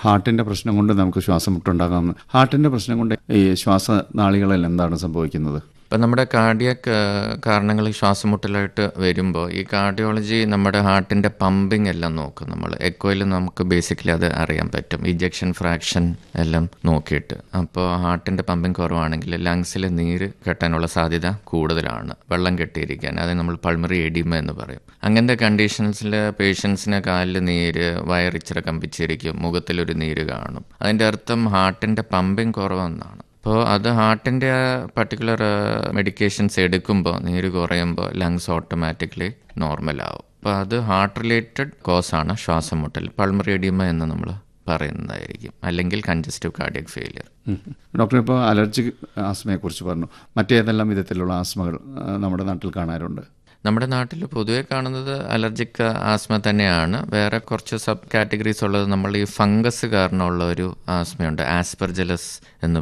ഹാർട്ടിന്റെ പ്രശ്നം കൊണ്ട് നമുക്ക് ശ്വാസം മുട്ടുണ്ടാകാം ഹാർട്ടിന്റെ പ്രശ്നം കൊണ്ട് ഈ ശ്വാസനാളികളിൽ എന്താണ് സംഭവിക്കുന്നത് ഇപ്പം നമ്മുടെ കാർഡിയക് കാരണങ്ങൾ ശ്വാസമുട്ടലായിട്ട് വരുമ്പോൾ ഈ കാർഡിയോളജി നമ്മുടെ ഹാർട്ടിൻ്റെ പമ്പിങ് എല്ലാം നോക്കും നമ്മൾ എക്കോയിൽ നമുക്ക് ബേസിക്കലി അത് അറിയാൻ പറ്റും ഇജക്ഷൻ ഫ്രാക്ഷൻ എല്ലാം നോക്കിയിട്ട് അപ്പോൾ ഹാർട്ടിൻ്റെ പമ്പിങ് കുറവാണെങ്കിൽ ലങ്സിൽ നീര് കെട്ടാനുള്ള സാധ്യത കൂടുതലാണ് വെള്ളം കെട്ടിയിരിക്കാൻ അത് നമ്മൾ പൾമറി എഡിമ എന്ന് പറയും അങ്ങനത്തെ കണ്ടീഷൻസിൽ പേഷ്യൻസിന് കാലിൽ നീര് വയറിച്ചിറ കമ്പിച്ചിരിക്കും മുഖത്തിലൊരു നീര് കാണും അതിൻ്റെ അർത്ഥം ഹാർട്ടിൻ്റെ പമ്പിങ് കുറവെന്നാണ് അപ്പോൾ അത് ഹാർട്ടിൻ്റെ പർട്ടിക്കുലർ മെഡിക്കേഷൻസ് എടുക്കുമ്പോൾ നീര് കുറയുമ്പോൾ ലങ്സ് ഓട്ടോമാറ്റിക്കലി നോർമലാവും അപ്പോൾ അത് ഹാർട്ട് റിലേറ്റഡ് കോസാണ് ശ്വാസം മുട്ടൽ പൾമറി എഡിമ എന്ന് നമ്മൾ പറയുന്നതായിരിക്കും അല്ലെങ്കിൽ കൺജസ്റ്റീവ് കാർഡിയക് ഫെയിലിയർ ഡോക്ടർ ഇപ്പോൾ അലർജിക് ആസ്മയെ കുറിച്ച് പറഞ്ഞു മറ്റേതെല്ലാം വിധത്തിലുള്ള ആസ്മകൾ ആ, നമ്മുടെ നാട്ടിൽ കാണാറുണ്ട് നമ്മുടെ നാട്ടിൽ പൊതുവെ കാണുന്നത് അലർജിക് ആസ്മ തന്നെയാണ് വേറെ കുറച്ച് സബ് കാറ്റഗറീസ് ഉള്ളത് നമ്മൾ ഈ ഫംഗസ് കാരണമുള്ള ഒരു ആസ്മയുണ്ട് ആസ്പെർജലസ് എന്ന്